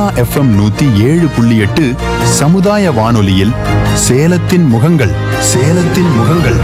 Sona FM நூத்தி ஏழு புள்ளி எட்டு சமுதாய வானொலியில் சேலத்தின் முகங்கள் சேலத்தின் முகங்கள்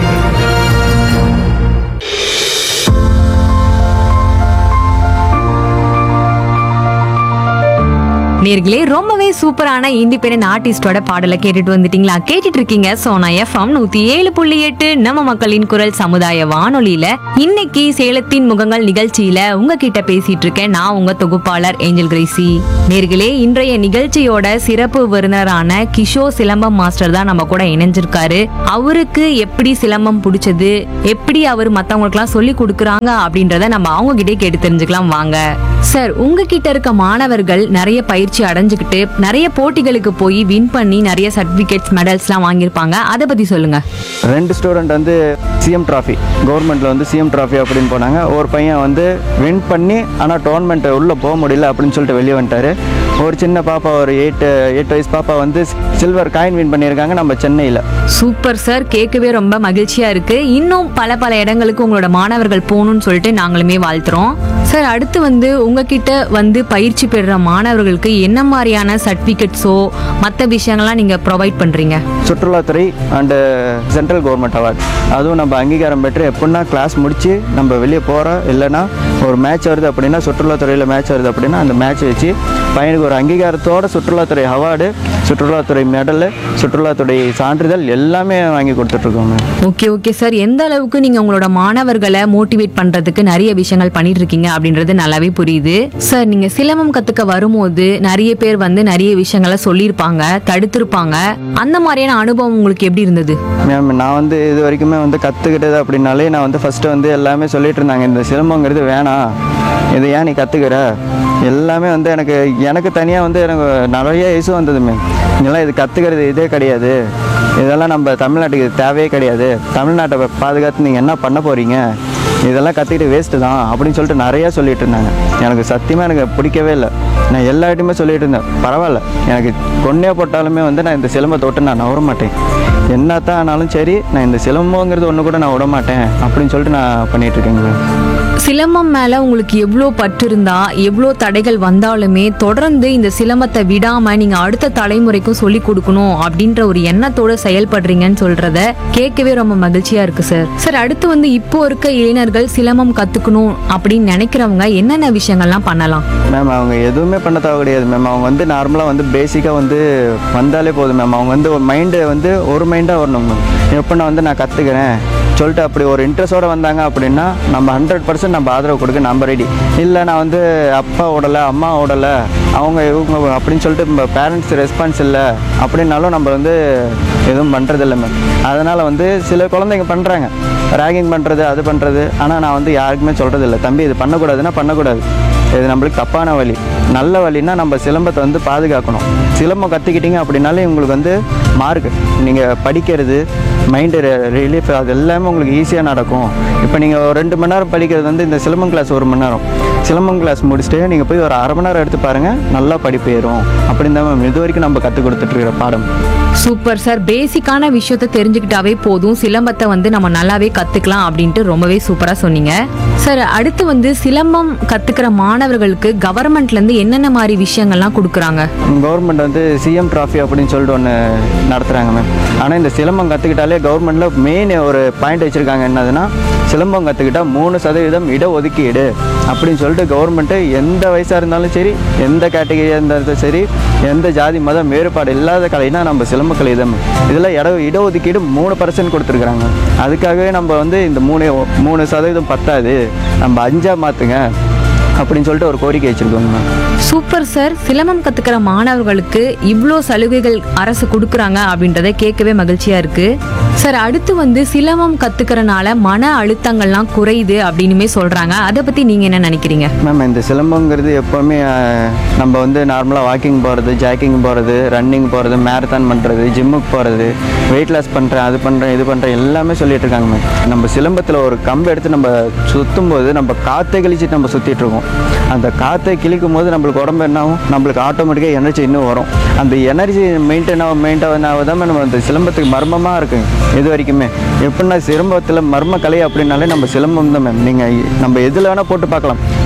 நேர்களே ரொம்பவே சூப்பரான இண்டிபெண்டன்ட் ஆர்டிஸ்டோட பாடலை கேட்டுட்டு வந்துட்டீங்களா கேட்டுட்டு இருக்கீங்க சோனா எஃப்எம் நூத்தி ஏழு புள்ளி எட்டு நம்ம மக்களின் குரல் சமுதாய வானொலியில இன்னைக்கு சேலத்தின் முகங்கள் நிகழ்ச்சியில உங்ககிட்ட பேசிட்டு இருக்கேன் நான் உங்க தொகுப்பாளர் ஏஞ்சல் கிரேசி நேர்களே இன்றைய நிகழ்ச்சியோட சிறப்பு விருந்தினரான கிஷோர் சிலம்பம் மாஸ்டர் தான் நம்ம கூட இணைஞ்சிருக்காரு அவருக்கு எப்படி சிலம்பம் பிடிச்சது எப்படி அவர் மத்தவங்களுக்குலாம் சொல்லி கொடுக்குறாங்க அப்படின்றத நம்ம அவங்க கிட்டே கேட்டு தெரிஞ்சுக்கலாம் வாங்க சார் உங்ககிட்ட இருக்க மாணவர்கள் நிறைய பயிற்சி அடைஞ்சுக்கிட்டு நிறைய போட்டிகளுக்கு போய் வின் பண்ணி நிறைய சர்டிபிகேட்ஸ் மெடல்ஸ்லாம் வாங்கியிருப்பாங்க அதை பத்தி சொல்லுங்க ரெண்டு ஸ்டூடெண்ட் வந்து சிஎம் ட்ராஃபி கவர்மெண்ட்டில் வந்து சிஎம் ட்ராஃபி அப்படின்னு போனாங்க ஒரு பையன் வந்து வின் பண்ணி ஆனால் டோர்னமெண்ட் உள்ளே போக முடியல அப்படின்னு சொல்லிட்டு வெளியே வந்துட்டாரு ஒரு சின்ன பாப்பா ஒரு எயிட் எட்டு வயசு பாப்பா வந்து சில்வர் காயின் வின் பண்ணியிருக்காங்க நம்ம சென்னையில் சூப்பர் சார் கேட்கவே ரொம்ப மகிழ்ச்சியா இருக்கு இன்னும் பல பல இடங்களுக்கு உங்களோட மாணவர்கள் போகணும்னு சொல்லிட்டு நாங்களுமே வாழ்த்துறோம் சார் அடுத்து வந்து உங்ககிட்ட வந்து பயிற்சி பெறுற மாணவர்களுக்கு என்ன மாதிரியான சர்டிபிகேட்ஸோ மற்ற விஷயங்கள்லாம் நீங்க ப்ரொவைட் பண்றீங்க சுற்றுலாத்துறை அண்டு சென்ட்ரல் கவர்மெண்ட் அவார்ட் அதுவும் நம்ம அங்கீகாரம் பெற்று எப்படின்னா கிளாஸ் முடித்து நம்ம வெளியே போகிறோம் இல்லைன்னா ஒரு மேட்ச் வருது அப்படின்னா சுற்றுலாத்துறையில் மேட்ச் வருது அப்படின்னா அந்த மேட்ச் வச்சு பையனுக்கு ஒரு அங்கீகாரத்தோட சுற்றுலாத்துறை அவார்டு சுற்றுலாத்துறை மெடலு சுற்றுலாத்துறை சான்றிதழ் எல்லாமே வாங்கி கொடுத்துட்ருக்கோங்க ஓகே ஓகே சார் எந்த அளவுக்கு நீங்க உங்களோட மாணவர்களை மோட்டிவேட் பண்றதுக்கு நிறைய விஷயங்கள் பண்ணிட்டு இருக்கீங்க அப்படின்றது நல்லாவே புரியுது சார் நீங்க சிலம்பம் கத்துக்க வரும்போது நிறைய பேர் வந்து நிறைய விஷயங்களை சொல்லியிருப்பாங்க தடுத்திருப்பாங்க அந்த மாதிரியான அனுபவம் உங்களுக்கு எப்படி இருந்தது மேம் நான் வந்து இது வரைக்குமே வந்து கற்றுக்கிட்டது அப்படின்னாலே நான் வந்து ஃபஸ்ட்டு வந்து எல்லாமே சொல்லிட்டு இருந்தாங்க இந்த சிலம்பங்கிறது வேணாம் இது ஏன் நீ கற்றுக்கிற எல்லாமே வந்து எனக்கு எனக்கு தனியாக வந்து எனக்கு நிறைய இஷ்யூ வந்தது மேம் இதெல்லாம் இது கற்றுக்கிறது இதே கிடையாது இதெல்லாம் நம்ம தமிழ்நாட்டுக்கு இது தேவையே கிடையாது தமிழ்நாட்டை பாதுகாத்து நீங்கள் என்ன பண்ண போகிறீங்க இதெல்லாம் கற்றுக்கிட்டு வேஸ்ட்டு தான் அப்படின்னு சொல்லிட்டு நிறையா சொல்லிட்டு இருந்தாங்க எனக்கு சத்தியமாக எனக்கு பிடிக்கவே இல்லை நான் எல்லார்ட்டையுமே சொல்லிட்டு இருந்தேன் பரவாயில்ல எனக்கு கொன்னே போட்டாலுமே வந்து நான் இந்த சிலம்பத்தை விட்டு நான் நவர மாட்டேன் என்னத்தான் ஆனாலும் சரி நான் இந்த சிலம்பங்கிறது ஒன்று கூட நான் விட மாட்டேன் அப்படின்னு சொல்லிட்டு நான் பண்ணிட்டு இருக்கேங்க மேம் சிலம்பம் மேல உங்களுக்கு எவ்வளோ பற்று இருந்தா எவ்வளோ தடைகள் வந்தாலுமே தொடர்ந்து இந்த சிலம்பத்தை விடாம நீங்க அடுத்த தலைமுறைக்கும் சொல்லி கொடுக்கணும் அப்படின்ற ஒரு எண்ணத்தோட செயல்படுறீங்கன்னு சொல்றத கேட்கவே ரொம்ப மகிழ்ச்சியா இருக்கு சார் சார் அடுத்து வந்து இப்போ இருக்க இளைஞர்கள் சிலம்பம் கத்துக்கணும் அப்படின்னு நினைக்கிறவங்க என்னென்ன விஷயங்கள்லாம் பண்ணலாம் மேம் அவங்க எதுவுமே பண்ண தேவை கிடையாது மேம் அவங்க வந்து நார்மலாக வந்து பேசிக்காக வந்து வந்தாலே போதும் மேம் அவங்க வந்து ஒரு மைண்டு வந்து ஒரு மைண்டாக வரணும் மேம் எப்போ நான் வந்து நான் கற்றுக்கிறேன் சொல்லிட்டு அப்படி ஒரு இன்ட்ரெஸ்டோட வந்தாங்க அப்படின்னா நம்ம ஹண்ட்ரட் பர்சன்ட் நம்ம ஆதரவு கொடுக்க நம்ம ரெடி இல்லை நான் வந்து அப்பா ஓடலை அம்மா ஓடலை அவங்க இவங்க அப்படின்னு சொல்லிட்டு நம்ம பேரண்ட்ஸ் ரெஸ்பான்ஸ் இல்லை அப்படின்னாலும் நம்ம வந்து எதுவும் பண்ணுறதில்ல மேம் அதனால் வந்து சில குழந்தைங்க பண்ணுறாங்க ரேகிங் பண்ணுறது அது பண்ணுறது ஆனால் நான் வந்து யாருக்குமே சொல்கிறதில்ல தம்பி இது பண்ணக்கூடாதுன்னா பண்ணக்கூடாது இது நம்மளுக்கு தப்பான வழி நல்ல வழின்னா நம்ம சிலம்பத்தை வந்து பாதுகாக்கணும் சிலம்பம் கற்றுக்கிட்டீங்க அப்படின்னாலே உங்களுக்கு வந்து மார்க் நீங்கள் படிக்கிறது மைண்டு ரிலீஃப் அது எல்லாமே உங்களுக்கு ஈஸியாக நடக்கும் இப்போ நீங்கள் ஒரு ரெண்டு மணி நேரம் படிக்கிறது வந்து இந்த சிலம்பம் கிளாஸ் ஒரு மணி நேரம் சிலம்பம் கிளாஸ் முடிச்சுட்டு நீங்கள் போய் ஒரு அரை மணி நேரம் எடுத்து பாருங்கள் நல்லா படிப்பு ஏறும் அப்படின்னு தான் மேம் இது வரைக்கும் நம்ம கற்றுக் கொடுத்துட்ருக்கிற பாடம் சூப்பர் சார் பேசிக்கான விஷயத்த தெரிஞ்சுக்கிட்டாவே போதும் சிலம்பத்தை வந்து நம்ம நல்லாவே கத்துக்கலாம் அப்படின்ட்டு ரொம்பவே சூப்பரா சொன்னீங்க சார் அடுத்து வந்து சிலம்பம் கத்துக்கிற மாணவர்களுக்கு கவர்மெண்ட்ல இருந்து என்னென்ன மாதிரி விஷயங்கள்லாம் கொடுக்குறாங்க கவர்மெண்ட் வந்து சிஎம் ட்ராஃபி அப்படின்னு சொல்லிட்டு ஒன்று நடத்துகிறாங்க மேம் ஆனால் இந்த சிலம்பம் கற்றுக்கிட்டாலே கவர்மெண்ட்டில் மெயின் ஒரு பாயிண்ட் வச்சுருக்காங்க என்னதுன்னா சிலம்பம் கற்றுக்கிட்டா மூணு சதவீதம் இடஒதுக்கீடு அப்படின்னு சொல்லிட்டு கவர்மெண்ட்டு எந்த வயசாக இருந்தாலும் சரி எந்த கேட்டகரியாக இருந்தாலும் சரி எந்த ஜாதி மதம் வேறுபாடு இல்லாத கலைனா நம்ம சிலம்ப கலை தான் இதில் இட இடஒதுக்கீடு மூணு பர்சன்ட் கொடுத்துருக்குறாங்க அதுக்காகவே நம்ம வந்து இந்த மூணு மூணு சதவீதம் பத்தாது நம்ம அஞ்சா மாற்றுங்க அப்படின்னு சொல்லிட்டு ஒரு கோரிக்கை வச்சுருக்கோங்க மேம் சூப்பர் சார் சிலம்பம் கத்துக்கிற மாணவர்களுக்கு இவ்வளோ சலுகைகள் அரசு கொடுக்குறாங்க அப்படின்றத கேட்கவே மகிழ்ச்சியா இருக்கு சார் அடுத்து வந்து சிலம்பம் கத்துக்கிறனால மன அழுத்தங்கள்லாம் குறையுது அப்படின்னுமே சொல்றாங்க அதை பத்தி நீங்க என்ன நினைக்கிறீங்க மேம் இந்த சிலம்பங்கிறது எப்போவுமே அஹ், நம்ம வந்து நார்மலாக வாக்கிங் போகிறது ஜாக்கிங் போகிறது ரன்னிங் போகிறது மேரத்தான் பண்ணுறது ஜிம்முக்கு போகிறது வெயிட் லாஸ் பண்ணுறேன் அது பண்ணுறேன் இது பண்ணுறேன் எல்லாமே சொல்லிட்டு இருக்காங்க மேம் நம்ம சிலம்பத்தில் ஒரு கம்பு எடுத்து நம்ம சுற்றும் போது நம்ம காற்றை கழிச்சிட்டு நம்ம சுற்றிட்டு இருக்கோம் அந்த காற்றை கிழிக்கும் போது நம்மளுக்கு உடம்பு என்ன ஆகும் நம்மளுக்கு ஆட்டோமேட்டிக்காக எனர்ஜி இன்னும் வரும் அந்த எனர்ஜி மெயின்டைன் ஆகும் மெயின்டைன் ஆகாதான் நம்ம அந்த சிலம்பத்துக்கு மர்மமாக இருக்குங்க இது வரைக்குமே எப்படின்னா சிலம்பத்தில் மர்ம கலை அப்படின்னாலே நம்ம சிலம்பம் தான் மேம் நீங்கள் நம்ம எதில் வேணால் போட்டு பார்க்கலாம்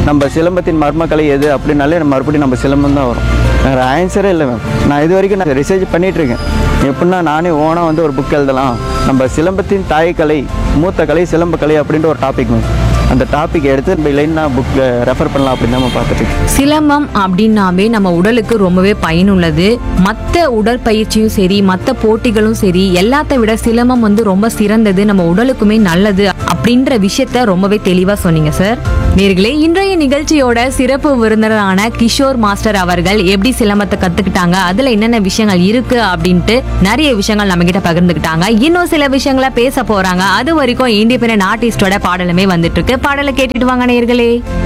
நம்ம சிலம்பத்தின் மர்மக்கலை எது அப்படின்னாலே நம்ம மறுபடியும் நம்ம சிலம்பம் தான் வரும் வேறு ஆன்சரே இல்லை மேம் நான் இது வரைக்கும் நான் ரிசர்ச் பண்ணிட்டு இருக்கேன் எப்படின்னா நானே ஓனாக வந்து ஒரு புக் எழுதலாம் நம்ம சிலம்பத்தின் தாய்க்கலை மூத்த கலை சிலம்ப கலை அப்படின்ற ஒரு டாபிக் மேம் அந்த டாபிக் எடுத்து நம்ம லைன் நான் புக் ரெஃபர் பண்ணலாம் அப்படின்னு தான் பார்த்துட்டு இருக்கேன் சிலம்பம் அப்படின்னாவே நம்ம உடலுக்கு ரொம்பவே பயனுள்ளது மற்ற உடற்பயிற்சியும் சரி மற்ற போட்டிகளும் சரி எல்லாத்த விட சிலம்பம் வந்து ரொம்ப சிறந்தது நம்ம உடலுக்குமே நல்லது அப்படின்ற விஷயத்த ரொம்பவே தெளிவா சொன்னீங்க சார் நேர்களே இன்றைய நிகழ்ச்சியோட சிறப்பு விருந்தினரான கிஷோர் மாஸ்டர் அவர்கள் எப்படி சிலம்பத்தை கத்துக்கிட்டாங்க அதுல என்னென்ன விஷயங்கள் இருக்கு அப்படின்ட்டு நிறைய விஷயங்கள் நம்ம கிட்ட பகிர்ந்துக்கிட்டாங்க இன்னும் சில விஷயங்களை பேச போறாங்க அது வரைக்கும் இண்டிபெண்டன்ட் ஆர்டிஸ்டோட பாடலுமே வந்துட்டு இருக்கு பாடலை கேட்டுட்டு வாங்க நேர்களே